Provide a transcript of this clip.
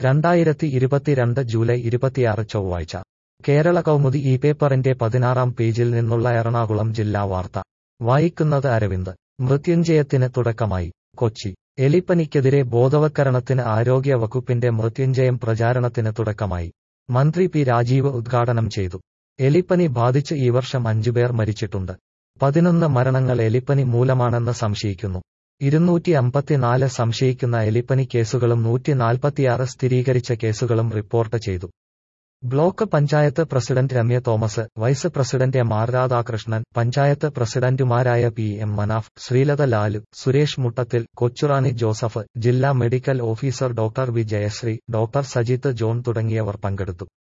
രണ്ടായിരത്തി ഇരുപത്തിരണ്ട് ജൂലൈ ഇരുപത്തിയാറ് ചൊവ്വാഴ്ച കേരള കൗമുദി ഈ പേപ്പറിന്റെ പതിനാറാം പേജിൽ നിന്നുള്ള എറണാകുളം ജില്ലാ വാർത്ത വായിക്കുന്നത് അരവിന്ദ് മൃത്യുഞ്ജയത്തിന് തുടക്കമായി കൊച്ചി എലിപ്പനിക്കെതിരെ ബോധവൽക്കരണത്തിന് ആരോഗ്യ വകുപ്പിന്റെ മൃത്യുഞ്ജയം പ്രചാരണത്തിന് തുടക്കമായി മന്ത്രി പി രാജീവ് ഉദ്ഘാടനം ചെയ്തു എലിപ്പനി ബാധിച്ച് ഈ വർഷം അഞ്ചുപേർ മരിച്ചിട്ടുണ്ട് പതിനൊന്ന് മരണങ്ങൾ എലിപ്പനി മൂലമാണെന്ന് സംശയിക്കുന്നു ഇരുന്നൂറ്റി അമ്പത്തിനാല് സംശയിക്കുന്ന എലിപ്പനി കേസുകളും നൂറ്റി നാൽപ്പത്തിയാറ് സ്ഥിരീകരിച്ച കേസുകളും റിപ്പോർട്ട് ചെയ്തു block panchayat president Ramya Thomas vice president M R Radhakrishnan panchayat പ്രസിഡന്റുമാരായ P M Manaf Sreelatha Lalu Suresh Muttathil Kochurani Joseph ജില്ലാ medical officer doctor V Jayasree doctor Sajith John തുടങ്ങിയവർ പങ്കെടുത്തു